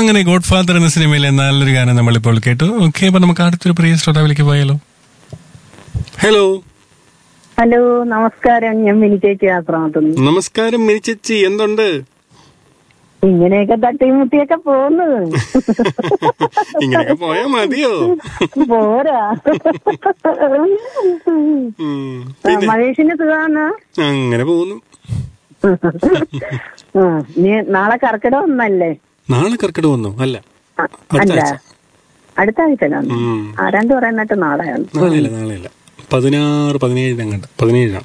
അങ്ങനെ God father എന്ന സിനിമയിലെ നല്ലൊരു ഗാനം നമ്മളിപ്പോൾ കേട്ടു ഓക്കെ അപ്പൊ നമുക്ക് അടുത്തൊരു പ്രിയ ശ്രോതാവിലേക്ക് പോയാലോ ഹലോ ഹലോ നമസ്കാരം ഞാൻ മിനി ചേച്ചി ആശ്രമത്തുന്നു നമസ്കാരം മിനി ചേച്ചി എന്തുണ്ട് ഇങ്ങനെയൊക്കെ തട്ടിമുട്ടിയൊക്കെ പോന്നു ഇങ്ങനെയൊക്കെ പോയാ മതിയോ പോരാ ഉം, ആ, മഹേഷിന് സുഖാണ് അങ്ങനെ പോകുന്നു ആ, നീ നാളെ കർക്കിടകം ഒന്നല്ലേ നാളെ കർക്കിടക വന്നോ അല്ല ആ, അടുത്ത അല്ല ആഴ്ച അടുത്ത ആഴ്ചയിലാണ് ഉം. ആരാണ്ട് പറയുന്നിട്ട് നാളെയാണ് നാളെയല്ല നാളെയല്ല പതിനാറ് പതിനേഴിന് അങ്ങോട്ട് പതിനേഴിനാണ്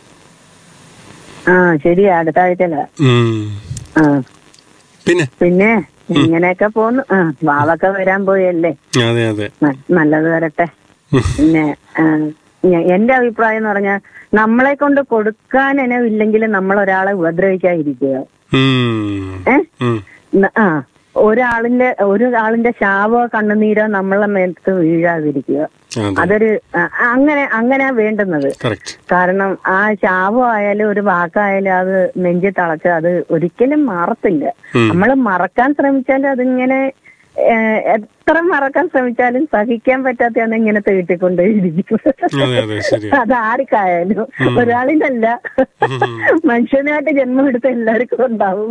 ആ ശരിയാ അടുത്ത ആഴ്ചയിലാ ഉം. ആ പിന്നെ പിന്നെ ഇങ്ങനെയൊക്കെ പോന്നു ആ വാവൊക്കെ വരാൻ പോയല്ലേ അതെ അതെ ന- നല്ലത് വരട്ടെ ഉം. പിന്നെ ആ, ഞ- എന്റെ അഭിപ്രായം എന്ന് പറഞ്ഞാൽ നമ്മളെ കൊണ്ട് കൊടുക്കാൻ ഇനവില്ലെങ്കിൽ നമ്മൾ ഒരാളെ ഉപദ്രവിക്കാതിരിക്കുക ഉം. ഏ ഉം. ന- ആ ഒരാളിന്റെ ഒരാളിന്റെ ശാപോ കണ്ണുനീരോ നമ്മളെ മേത്ത് വീഴാതിരിക്കുക അതെ അതൊരു ആ, അങ്ങനെ അങ്ങനെ വേണ്ടുന്നത് കറക്റ്റ് കാരണം ആ ശാപം ആയാലും ഒരു വാക്കായാലും അത് നെഞ്ചി തളച്ച് അത് ഒരിക്കലും മാറത്തില്ല ഉം. നമ്മൾ മറക്കാൻ ശ്രമിച്ചാൽ അതിങ്ങനെ ഏഹ്, എത്ര മറക്കാൻ ശ്രമിച്ചാലും സഹിക്കാൻ പറ്റാത്തയാണ് ഇങ്ങനെ തീട്ടിക്കൊണ്ടേയിരിക്കും അതെ അതെ ശരി അത് ആർക്കായാലും ഒരാളിനല്ല മനുഷ്യനായിട്ട് ജന്മം എടുത്ത എല്ലാവർക്കും ഉണ്ടാവും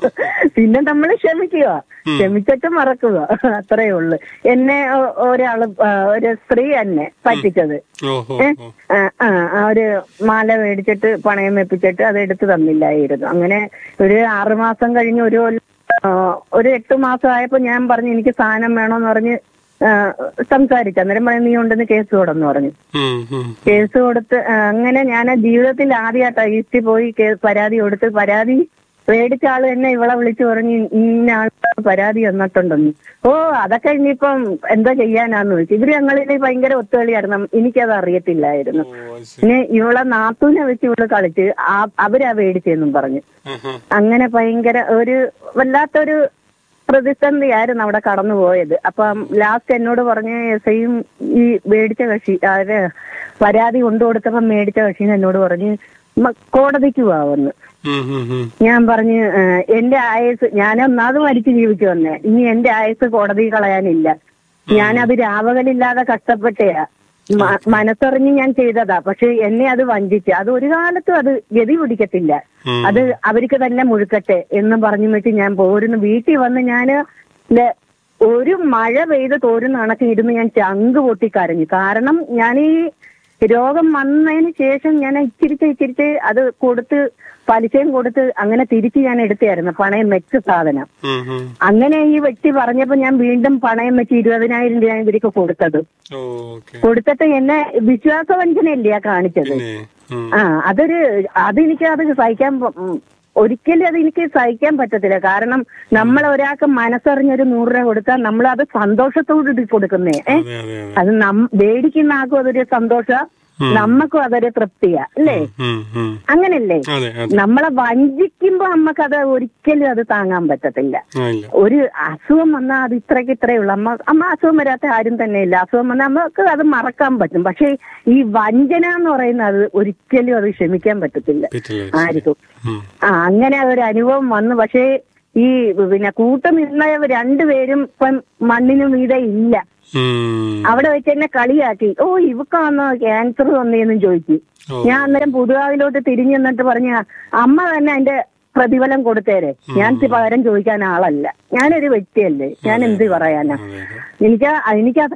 പിന്നെ നമ്മൾ ക്ഷമിക്കുക ക്ഷമിച്ചിട്ട് മറക്കുക അത്രയേ ഉള്ളു എന്നെ ഒ- ഒരാള് ആ, ഒരു സ്ത്രീ എന്നെ പറ്റിച്ചത് ഓഹോ ഏ? ഓ. ആ, ആ, ആ ഒരു മാല മേടിച്ചിട്ട് പണയം വെപ്പിച്ചിട്ട് അത് എടുത്തു തന്നില്ലായിരുന്നു അങ്ങനെ ഒരു ആറുമാസം കഴിഞ്ഞ് ഒരു കൊല്ലം, ആ, ഒരു എട്ട് മാസം ആയപ്പോ ഞാൻ പറഞ്ഞു എനിക്ക് സാധനം വേണോന്ന് പറഞ്ഞ് ആ, സംസാരിച്ചു അന്നേരം പറഞ്ഞു നീ ഉണ്ടെന്ന് കേസ് കൊടുന്ന് പറഞ്ഞു ഉം, ഉം. കേസ് കൊടുത്ത് ആ, അങ്ങനെ ഞാൻ ജീവിതത്തിൽ ആദ്യമായിട്ട് ഈസ്റ്റിൽ പോയി കേ- പരാതി കൊടുത്ത് പരാതി മേടിച്ച ആള് എന്നെ ഇവളെ വിളിച്ചു പറഞ്ഞു ഇന്ന ആൾ പരാതി വന്നിട്ടുണ്ടെന്ന് ഓ അതൊക്കെ ഇനിയിപ്പം എന്താ ചെയ്യാനാന്ന് ചോദിച്ചു ഇവര് ഞങ്ങളിൽ ഭയങ്കര ഒത്തുകളിയായിരുന്നു എനിക്കത് അറിയത്തില്ലായിരുന്നു ഓ, അത് ശരി. പിന്നെ ഇവളെ നാത്തൂനെ വെച്ച് ഇവള് കളിച്ച് ആ അവരാ മേടിച്ചെന്നും പറഞ്ഞു ആഹാ. അങ്ങനെ ഭയങ്കര ഒരു വല്ലാത്തൊരു പ്രതിസന്ധിയായിരുന്നു അവിടെ കടന്നു പോയത് അപ്പം ലാസ്റ്റ് എന്നോട് പറഞ്ഞ എസ് ഐയും ഈ മേടിച്ച കക്ഷി അവര് പരാതി കൊണ്ടു കൊടുത്തപ്പം മേടിച്ച കക്ഷി എന്നോട് പറഞ്ഞ് "മ- കോടതിക്ക് പോവാന്ന് ഉം, ഉം, ഉം. ഞാൻ ഞാൻ പറഞ്ഞ് "ഏഹ്, എന്റെ ആയുസ് ഞാൻ ഒന്നാമത് മരിച്ചു ജീവിച്ചു വന്നേ ഇനി എന്റെ ആയുസ് കോടതി കളയാനില്ല ഞാനത് രാവകലില്ലാതെ കഷ്ടപ്പെട്ടയാ മ- മനസ്സറിഞ്ഞ് ഞാൻ ചെയ്തതാ പക്ഷെ എന്നെ അത് വഞ്ചിച്ച് അത് ഒരു കാലത്തും അത് ഗതി പിടിക്കത്തില്ല ഉം. അത് അവർക്ക് തന്നെ മുഴുക്കട്ടെ എന്ന് പറഞ്ഞു വെച്ച് ഞാൻ പോരുന്നു വീട്ടിൽ വന്ന് ഞാന് ല- ഒരു മഴ പെയ്ത് തോരുന്ന കണക്ക് ഇരുന്ന് ഞാൻ ചങ്ക് പൊട്ടി കരഞ്ഞു കാരണം ഞാൻ ഈ രോഗം വന്നതിന് ശേഷം ഞാൻ ഇച്ചിരിച്ച് ഇച്ചിരിച്ച് അത് കൊടുത്ത് പലിശയും കൊടുത്ത് അങ്ങനെ തിരിച്ച് ഞാൻ എടുത്തായിരുന്നു പണയം വെച്ച സാധനം ഉം, ഉം. അങ്ങനെ ഈ വ്യക്തി പറഞ്ഞപ്പോ ഞാൻ വീണ്ടും പണയം വെച്ച് ഇരുപതിനായിരം രൂപ ഇവർക്ക് കൊടുത്തത് ഓ, ഓക്കേ. കൊടുത്തിട്ട് എന്നെ വിശ്വാസവഞ്ചനയല്ലേ കാണിച്ചത് പിന്നെ ഉം. ആ അതൊരു അതെനിക്ക് അത് സഹിക്കാൻ പ- ഉം, ഒരിക്കലും അത് എനിക്ക് സഹിക്കാൻ പറ്റത്തില്ല കാരണം നമ്മൾ ഒരാൾക്ക് മനസ്സറിഞ്ഞൊരു നൂറ് രൂപ കൊടുത്താൽ നമ്മൾ അത് സന്തോഷത്തോടുകൂടി കൊടുക്കുന്നേ ഏ അതെ അതെ അതെ അത് നം മേടിക്കുന്ന ആൾക്കും അതൊരു സന്തോഷ നമ്മക്കും അതൊരു തൃപ്തിയാ അല്ലേ ഉം, ഉം. അങ്ങനല്ലേ അതെ അതെ നമ്മളെ വഞ്ചിക്കുമ്പോ നമുക്കത് ഒരിക്കലും അത് താങ്ങാൻ പറ്റത്തില്ല ആ, ഇല്ല ഒരു അസുഖം വന്നാൽ അത് ഇത്രയ്ക്ക് ഇത്രയേ ഉള്ളൂ അമ്മ അമ്മ അസുഖം വരാത്ത ആരും തന്നെ ഇല്ല അസുഖം വന്നാൽ നമുക്ക് അത് മറക്കാൻ പറ്റും പക്ഷെ ഈ വഞ്ചന എന്ന് പറയുന്നത് ഒരിക്കലും അത് ക്ഷമിക്കാൻ പറ്റത്തില്ല പറ്റില്ല ആർക്കും ഉം. ആ അങ്ങനെ ഒരു അനുഭവം വന്നു പക്ഷേ ഈ പിന്നെ കൂട്ടം നിന്നവർ രണ്ടുപേരും ഇപ്പം മണ്ണിന് മീതെ ഇല്ല ഉം. അവിടെ വെച്ച് എന്നെ കളിയാക്കി ഓ ഇവക്കാന്നോ ക്യാൻസർ വന്നേന്നും ചോദിച്ചു ഓ. ഞാൻ അന്നേരം പുതുവാവിലോട്ട് തിരിഞ്ഞു നിന്നിട്ട് പറഞ്ഞ അമ്മ തന്നെ അതിന്റെ പ്രതിഫലം കൊടുത്തേരെ ഞാൻ ഇത് പകരം ചോദിക്കാൻ ആളല്ല ഞാനൊരു വ്യക്തിയല്ലേ ഞാൻ എന്ത് പറയാനാ അതെ അതെ എനിക്ക് എനിക്കത്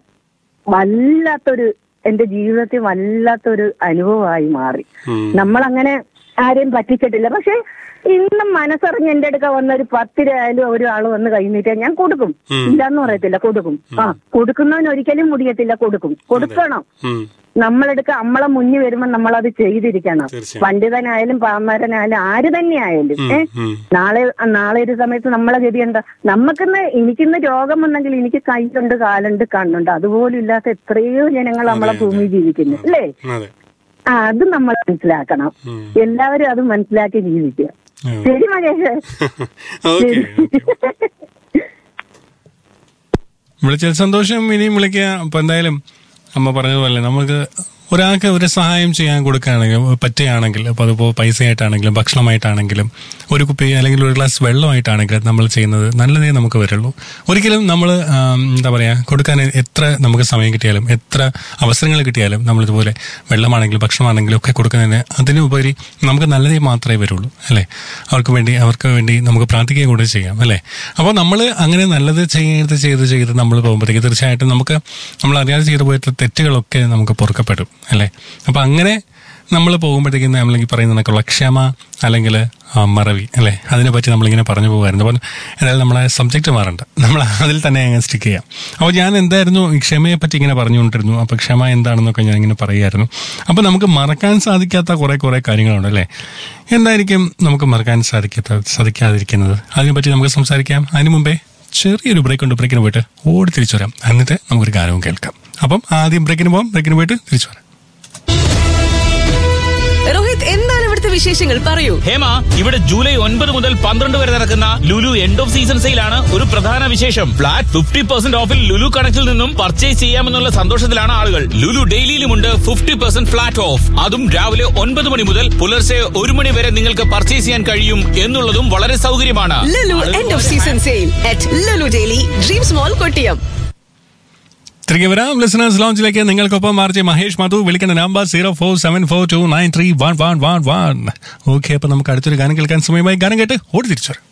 വല്ലാത്തൊരു എന്റെ ജീവിതത്തിൽ വല്ലാത്തൊരു അനുഭവമായി മാറി ഉം. നമ്മളങ്ങനെ ആരെയും പറ്റിച്ചിട്ടില്ല പക്ഷെ ഇന്നും മനസ്സറിഞ്ഞ് എന്റെ അടുക്ക വന്ന ഒരു പത്ത് രൂപയായാലും ഒരാൾ വന്ന് കൈ നീട്ടിയാൽ ഞാൻ കൊടുക്കും ഉം. ഇല്ലാന്ന് പറയത്തില്ല കൊടുക്കും ആ കൊടുക്കുന്നവന് ഒരിക്കലും മുടിയത്തില്ല കൊടുക്കും കൊടുക്കണം ഉം. നമ്മളെടുക്ക നമ്മളെ മുന്നിൽ വരുമ്പോൾ നമ്മളത് ചെയ്തിരിക്കണം തീർച്ചയായും. പണ്ഡിതനായാലും പാമരനായാലും ആര് തന്നെയായാലും ഏ ഉം. നാളെ നാളെ ഒരു സമയത്ത് നമ്മളെ ഗതി എന്താ നമുക്കിന്ന് എനിക്കിന്ന് രോഗം വന്നെങ്കിൽ എനിക്ക് കൈയുണ്ട് കാലുണ്ട് കണ്ണുണ്ട് അതുപോലും ഇല്ലാത്ത എത്രയോ ജനങ്ങൾ നമ്മളെ ഭൂമിയിൽ ജീവിക്കുന്നു അല്ലേ അതെ ആ അത് നമ്മൾ മനസ്സിലാക്കണം ഉം. എല്ലാവരും അത് മനസ്സിലാക്കി ജീവിക്കുക ആ. ശരി മകേഷ് ഓക്കെ വിളിച്ചത് സന്തോഷം ഇനിയും വിളിക്കുക അപ്പൊ എന്തായാലും അമ്മ പറഞ്ഞതുപോലെ നമുക്ക് ഒരാൾക്ക് ഒരു സഹായം ചെയ്യാൻ കൊടുക്കുകയാണെങ്കിൽ പറ്റുകയാണെങ്കിൽ അപ്പോൾ അതിപ്പോൾ പൈസയായിട്ടാണെങ്കിലും ഭക്ഷണമായിട്ടാണെങ്കിലും ഒരു കുപ്പി അല്ലെങ്കിൽ ഒരു ഗ്ലാസ് വെള്ളമായിട്ടാണെങ്കിലും നമ്മൾ ചെയ്യുന്നത് നല്ലതേ നമുക്ക് വരുള്ളൂ ഒരിക്കലും നമ്മൾ എന്താ പറയുക കൊടുക്കാൻ എത്ര നമുക്ക് സമയം കിട്ടിയാലും എത്ര അവസരങ്ങൾ കിട്ടിയാലും നമ്മളിതുപോലെ വെള്ളമാണെങ്കിലും ഭക്ഷണമാണെങ്കിലും ഒക്കെ കൊടുക്കുന്നതിന് അതിനുപരി നമുക്ക് നല്ലതേ മാത്രമേ വരുള്ളൂ അല്ലേ അവർക്ക് വേണ്ടി അവർക്ക് വേണ്ടി നമുക്ക് പ്രാർത്ഥിക്കുക കൂടെ ചെയ്യാം അല്ലേ അപ്പോൾ നമ്മൾ അങ്ങനെ നല്ലത് ചെയ്ത് ചെയ്ത് ചെയ്ത് നമ്മൾ പോകുമ്പോഴത്തേക്ക് തീർച്ചയായിട്ടും നമുക്ക് നമ്മൾ അറിയാതെ ചെയ്തു പോയിട്ട് തെറ്റുകളൊക്കെ നമുക്ക് പൊറുക്കപ്പെടും അല്ലേ അപ്പോൾ അങ്ങനെ നമ്മൾ പോകുമ്പോഴത്തേക്കും നമ്മളെങ്കിൽ പറയുന്ന കണക്കുള്ള ക്ഷമ അല്ലെങ്കിൽ ആ, മറവി അല്ലേ അതിനെപ്പറ്റി നമ്മളിങ്ങനെ പറഞ്ഞു പോകുമായിരുന്നു അപ്പോൾ എന്തായാലും നമ്മളെ സബ്ജക്റ്റ് മാറണ്ട നമ്മൾ അതിൽ തന്നെ അങ്ങ് സ്റ്റിക്ക് ചെയ്യാം അപ്പോൾ ഞാൻ എന്തായിരുന്നു ഈ ക്ഷമയെ പറ്റി ഇങ്ങനെ പറഞ്ഞുകൊണ്ടിരുന്നു അപ്പോൾ ക്ഷമ എന്താണെന്നൊക്കെ ഞാൻ ഇങ്ങനെ പറയുമായിരുന്നു അപ്പോൾ നമുക്ക് മറക്കാൻ സാധിക്കാത്ത കുറേ കുറേ കാര്യങ്ങളുണ്ട് അല്ലേ എന്തായിരിക്കും നമുക്ക് മറക്കാൻ സാധിക്കാത്ത സാധിക്കാതിരിക്കുന്നത് അതിനെപ്പറ്റി നമുക്ക് സംസാരിക്കാം അതിനു മുമ്പേ ചെറിയൊരു ബ്രേക്ക് ഉണ്ട് ബ്രേക്കിന് പോയിട്ട് ഓടി തിരിച്ചു വരാം എന്നിട്ട് നമുക്കൊരു ഗാനവും കേൾക്കാം അപ്പം ആദ്യം ബ്രേക്കിന് പോകാം ബ്രേക്കിന് പോയിട്ട് തിരിച്ചു വരാം രോഹിത് എന്താണ് ഇവിടുത്തെ വിശേഷങ്ങൾ പറയൂ ഹേമ ഇവിടെ ജൂലൈ ഒൻപത് മുതൽ പന്ത്രണ്ട് വരെ നടക്കുന്ന ലുലു എൻഡ് ഓഫ് സീസൺ സെയിലാണ് ഒരു പ്രധാന വിശേഷം ഫ്ലാറ്റ് ഫിഫ്റ്റി പെർസെന്റ് ഓഫിൽ ലുലു കണക്റ്റിൽ നിന്നും പർച്ചേസ് ചെയ്യാമെന്നുള്ള സന്തോഷത്തിലാണ് ആളുകൾ ലുലു ഡെയിലിയിലുമുണ്ട് ഫിഫ്റ്റി പെർസെന്റ് ഫ്ലാറ്റ് ഓഫ് അതും രാവിലെ ഒൻപത് മണി മുതൽ പുലർച്ചെ ഒരു മണി വരെ നിങ്ങൾക്ക് പർച്ചേസ് ചെയ്യാൻ കഴിയും എന്നുള്ളതും വളരെ സൗകര്യമാണ് Lulu end of season sale at Lulu daily dreams mall Kottiyam തിരികെ വരാം ലിസണേഴ്സ് ലോഞ്ചിലേക്ക് നിങ്ങൾക്കൊപ്പം ആർജെ മഹേഷ് മധു വിളിക്കുന്ന number zero four seven four two nine three one one one one okay അപ്പൊ നമുക്ക് അടുത്തൊരു ഗാനം കേൾക്കാൻ സമയമായി ഗാനം കേട്ട് ഓടി തിരിച്ചു വരാം